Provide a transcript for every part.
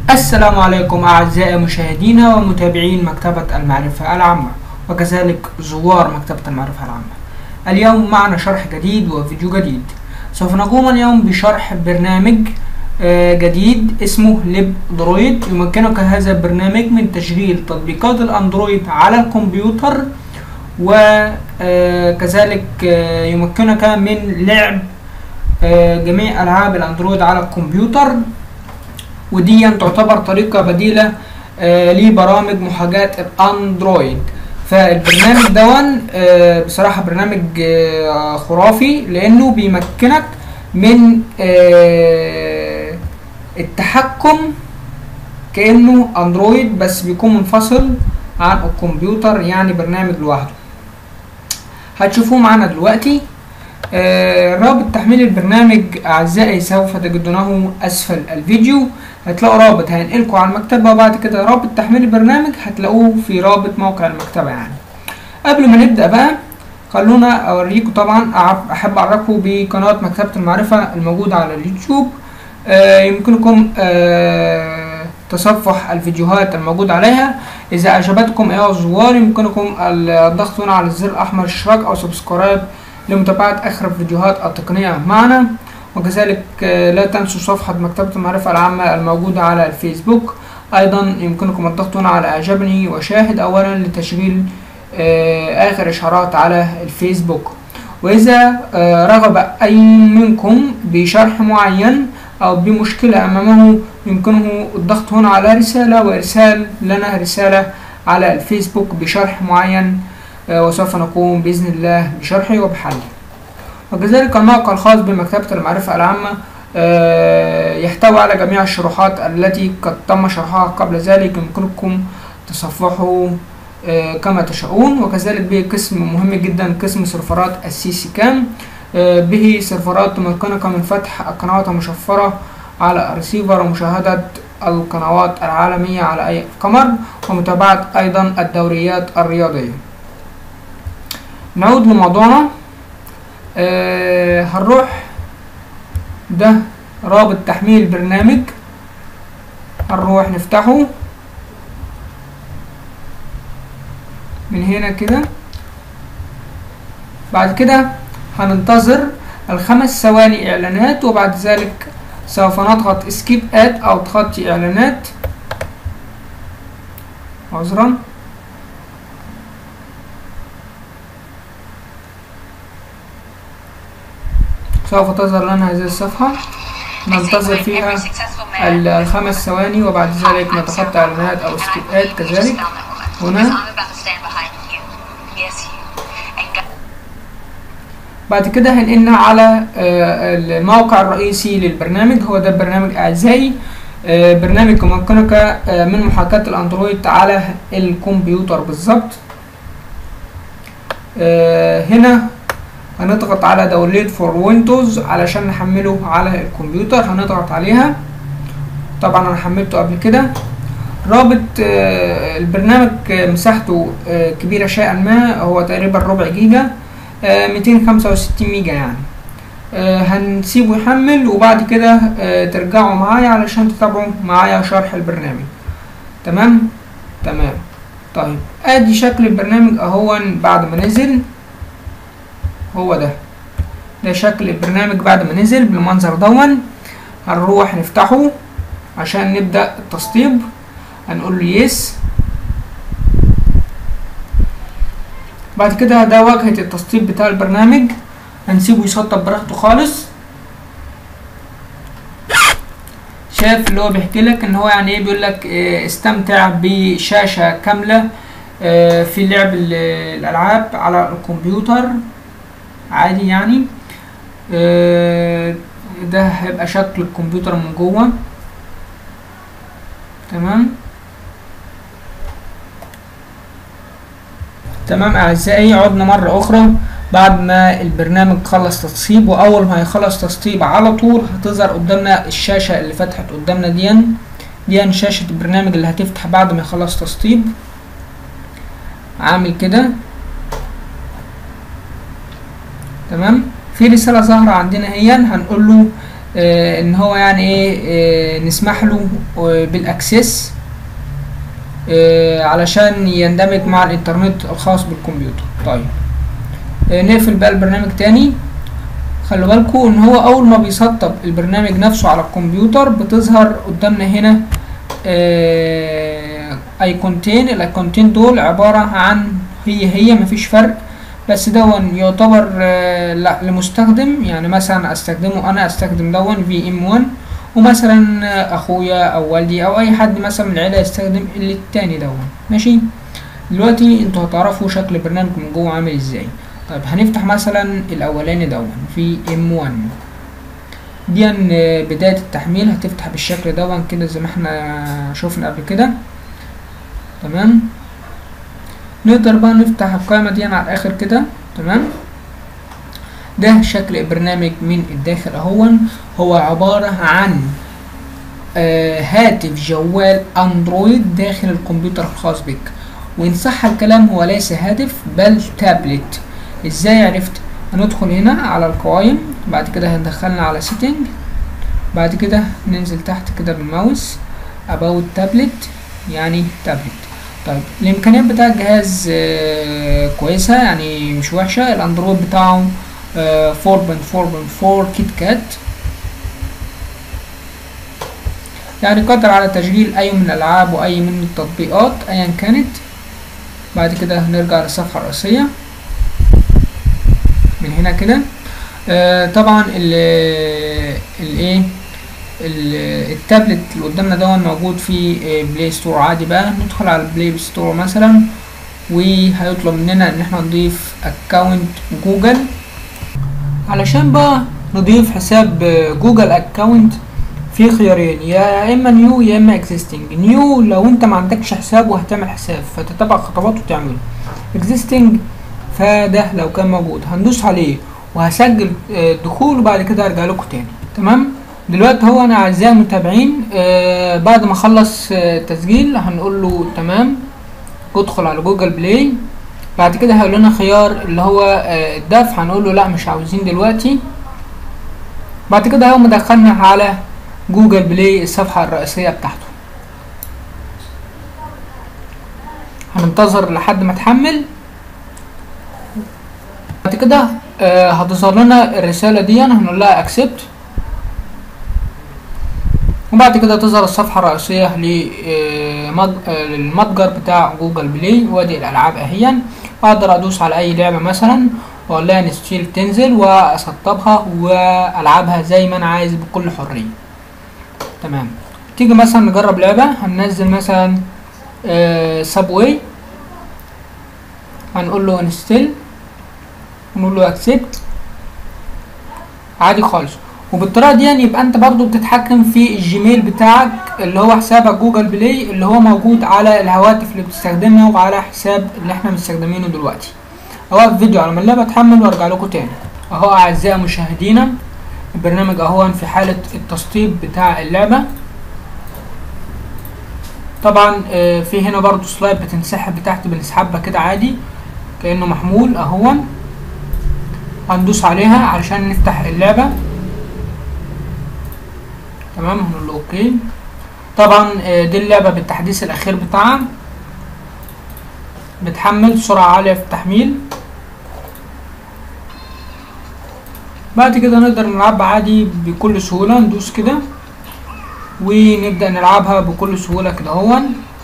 السلام عليكم أعزائي مشاهدينا ومتابعين مكتبة المعرفة العامة وكذلك زوار مكتبة المعرفة العامة اليوم معنا شرح جديد وفيديو جديد سوف نقوم اليوم بشرح برنامج آه، جديد اسمه ليب درويد يمكنك هذا البرنامج من تشغيل تطبيقات الأندرويد على الكمبيوتر وكذلك يمكنك من لعب آه، جميع ألعاب الأندرويد على الكمبيوتر ودي تعتبر طريقة بديلة آه، لبرامج محاكاة الأندرويد فالبرنامج دون آه، بصراحة برنامج آه، خرافي لأنه بيمكنك من آه، التحكم كأنه أندرويد بس بيكون منفصل عن الكمبيوتر يعني برنامج لوحده هتشوفوه معانا دلوقتي آه، رابط تحميل البرنامج أعزائي سوف تجدونه أسفل الفيديو هتلاقوا رابط هينقلكوا على المكتبة وبعد كده رابط تحميل البرنامج هتلاقوه في رابط موقع المكتبة يعني قبل ما نبدأ بقى خلونا أوريكم طبعا أعب- أحب أعرفكم بقناة مكتبة المعرفة الموجودة على اليوتيوب آه، يمكنكم آه، تصفح الفيديوهات الموجود عليها إذا أعجبتكم أيها الزوار يمكنكم الضغط هنا على الزر الأحمر اشتراك أو سبسكرايب لمتابعة آخر الفيديوهات التقنية معنا وكذلك آه، لا تنسوا صفحة مكتبة المعرفة العامة الموجودة على الفيسبوك أيضا يمكنكم الضغط هنا على إعجبني وشاهد أولا لتشغيل آه، آخر إشعارات على الفيسبوك وإذا آه، رغب أي منكم بشرح معين أو بمشكلة أمامه يمكنه الضغط هنا على رسالة وإرسال لنا رسالة على الفيسبوك بشرح معين آه، وسوف نقوم بإذن الله بشرحه وبحله وكذلك الموقع الخاص بمكتبة المعرفة العامة آه، يحتوي على جميع الشروحات التي قد تم شرحها قبل ذلك يمكنكم تصفحه آه، كما تشاءون وكذلك به قسم مهم جدا قسم سيرفرات السي سي كام آه، به سيرفرات تمكنك من فتح القنوات المشفرة على الريسيفر ومشاهدة القنوات العالمية على أي قمر ومتابعة أيضا الدوريات الرياضية نعود لموضوعنا آه هنروح ده رابط تحميل برنامج هنروح نفتحه من هنا كده بعد كده هننتظر الخمس ثواني اعلانات وبعد ذلك سوف نضغط سكيب اد او تخطي اعلانات عذرا سوف تظهر لنا هذه الصفحة ننتظر فيها ال- الخمس ثواني وبعد ذلك نتخطى اعلانات او سكيب اد كذلك هنا بعد كده هنقلنا على آه، الموقع الرئيسي للبرنامج هو ده البرنامج اعزائي آه، برنامج يمكنك آه، من محاكاة الاندرويد على الكمبيوتر بالظبط آه، هنا هنضغط على داونلود فور ويندوز علشان نحمله على الكمبيوتر هنضغط عليها طبعا انا حملته قبل كده رابط آه، البرنامج آه، مساحته آه، كبيرة شيئا ما هو تقريبا ربع جيجا آه، 265 ميجا يعني آه، هنسيبه يحمل وبعد كده آه، ترجعوا معايا علشان تتابعوا معايا شرح البرنامج تمام تمام طيب ادي شكل البرنامج اهو بعد ما نزل هو ده ده شكل البرنامج بعد ما نزل بالمنظر دون هنروح نفتحه عشان نبدأ التسطيب هنقول له يس بعد كده ده واجهة التسطيب بتاع البرنامج هنسيبه يسطب براحته خالص شايف اللي هو بيحكي لك ان هو يعني ايه بيقول لك إيه، استمتع بشاشة كاملة آه، في لعب ال- الالعاب على الكمبيوتر عادي يعني آه، ده هيبقى شكل الكمبيوتر من جوه تمام تمام اعزائي عدنا مرة اخرى بعد ما البرنامج خلص تسطيب واول ما هيخلص تسطيب على طول هتظهر قدامنا الشاشة اللي فتحت قدامنا دي دي شاشة البرنامج اللي هتفتح بعد ما يخلص تسطيب عامل كده تمام في رسالة ظاهرة عندنا هي هنقول له آه ان هو يعني ايه آه نسمح له آه بالاكسس آه علشان يندمج مع الانترنت الخاص بالكمبيوتر طيب آه نقفل بقى البرنامج تاني خلوا بالكم ان هو اول ما بيسطب البرنامج نفسه على الكمبيوتر بتظهر قدامنا هنا آه ايقونتين الايقونتين دول عبارة عن هي هي مفيش فرق بس دون يعتبر آه لا لمستخدم يعني مثلا استخدمه انا استخدم دون في ام 1 ومثلا اخويا او والدي او اي حد مثلا من العيله يستخدم التاني دون ماشي دلوقتي انتوا هتعرفوا شكل البرنامج من جوه عامل ازاي طيب هنفتح مثلا الاولاني دون في ام 1 دي بداية التحميل هتفتح بالشكل دون كده زي ما احنا شوفنا قبل كده تمام نقدر بقى نفتح القائمة دي على الآخر كده تمام ده شكل البرنامج من الداخل اهون هو عبارة عن آه هاتف جوال اندرويد داخل الكمبيوتر الخاص بك وان صح الكلام هو ليس هاتف بل تابلت ازاي عرفت هندخل هنا على القوائم بعد كده هندخلنا على سيتنج بعد كده ننزل تحت كده بالماوس about tablet يعني تابلت طيب الامكانيات بتاع الجهاز آه كويسه يعني مش وحشه الاندرويد بتاعه آه 4.4.4 كيت كات يعني قادر على تشغيل اي من الالعاب واي من التطبيقات ايا كانت بعد كده هنرجع للصفحه الرئيسيه من هنا كده آه طبعا ال الايه التابلت اللي قدامنا ده موجود في بلاي ستور عادي بقى ندخل على البلاي ستور مثلا وهيطلب مننا ان احنا نضيف اكونت جوجل علشان بقى نضيف حساب جوجل اكونت في خيارين يا اما نيو يا اما اكزيستنج نيو لو انت ما عندكش حساب وهتعمل حساب فتتبع خطوات وتعمله اكزيستنج فده لو كان موجود هندوس عليه وهسجل الدخول وبعد كده ارجع لكم تاني تمام دلوقتي هو انا اعزائي المتابعين آه بعد ما اخلص آه تسجيل هنقول له تمام ادخل على جوجل بلاي بعد كده هيقول لنا خيار اللي هو آه الدفع هنقول له لا مش عاوزين دلوقتي بعد كده هو مدخلنا على جوجل بلاي الصفحة الرئيسية بتاعته هننتظر لحد ما تحمل بعد كده آه هتظهر لنا الرسالة دي هنقول لها اكسبت وبعد كده تظهر الصفحة الرئيسية للمتجر بتاع جوجل بلاي وادي الألعاب أهيا أقدر أدوس على أي لعبة مثلا وأقول لها انستيل تنزل وأسطبها وألعبها زي ما أنا عايز بكل حرية تمام تيجي مثلا نجرب لعبة هننزل مثلا سابواي هنقول له انستيل ونقول له اكسبت عادي خالص وبالطريقه دي يعني يبقى انت برضو بتتحكم في الجيميل بتاعك اللي هو حسابك جوجل بلاي اللي هو موجود على الهواتف اللي بتستخدمها وعلى حساب اللي احنا مستخدمينه دلوقتي اوقف فيديو على ما اللعبه تحمل وارجع لكم تاني اهو اعزائي مشاهدينا البرنامج اهو في حاله التسطيب بتاع اللعبه طبعا في هنا برضو سلايد بتنسحب تحت بنسحبها كده عادي كانه محمول اهو هندوس عليها علشان نفتح اللعبه تمام هنقول له اوكي طبعا دي اللعبة بالتحديث الاخير بتاعها بتحمل سرعة عالية في التحميل بعد كده نقدر نلعبها عادي بكل سهولة ندوس كده ونبدأ نلعبها بكل سهولة كده هون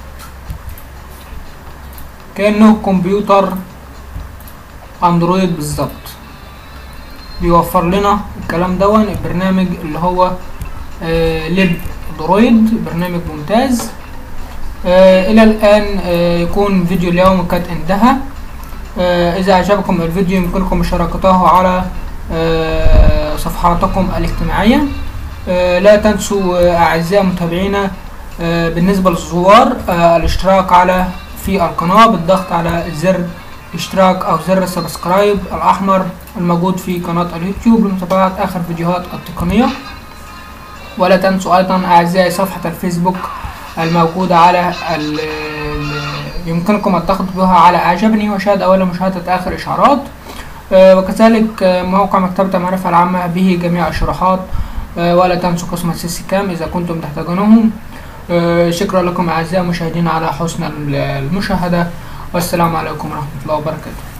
كأنه كمبيوتر اندرويد بالظبط بيوفر لنا الكلام دون البرنامج اللي هو آه لب درويد برنامج ممتاز آه الى الان آه يكون فيديو اليوم قد انتهى آه اذا اعجبكم الفيديو يمكنكم مشاركته على آه صفحاتكم الاجتماعية آه لا تنسوا آه اعزائي متابعينا آه بالنسبة للزوار آه الاشتراك على في القناة بالضغط على زر اشتراك او زر سبسكرايب الاحمر الموجود في قناة اليوتيوب لمتابعة اخر فيديوهات التقنية ولا تنسوا ايضا اعزائي صفحة الفيسبوك الموجودة على ال يمكنكم الضغط بها على اعجبني وشاهد اول مشاهدة اخر اشعارات أه وكذلك موقع مكتبة المعرفة العامة به جميع الشروحات آه، ولا تنسوا قسم السيسي كام إذا كنتم تحتاجونهم آه، شكرا لكم أعزائي المشاهدين على حسن المشاهدة والسلام عليكم ورحمة الله وبركاته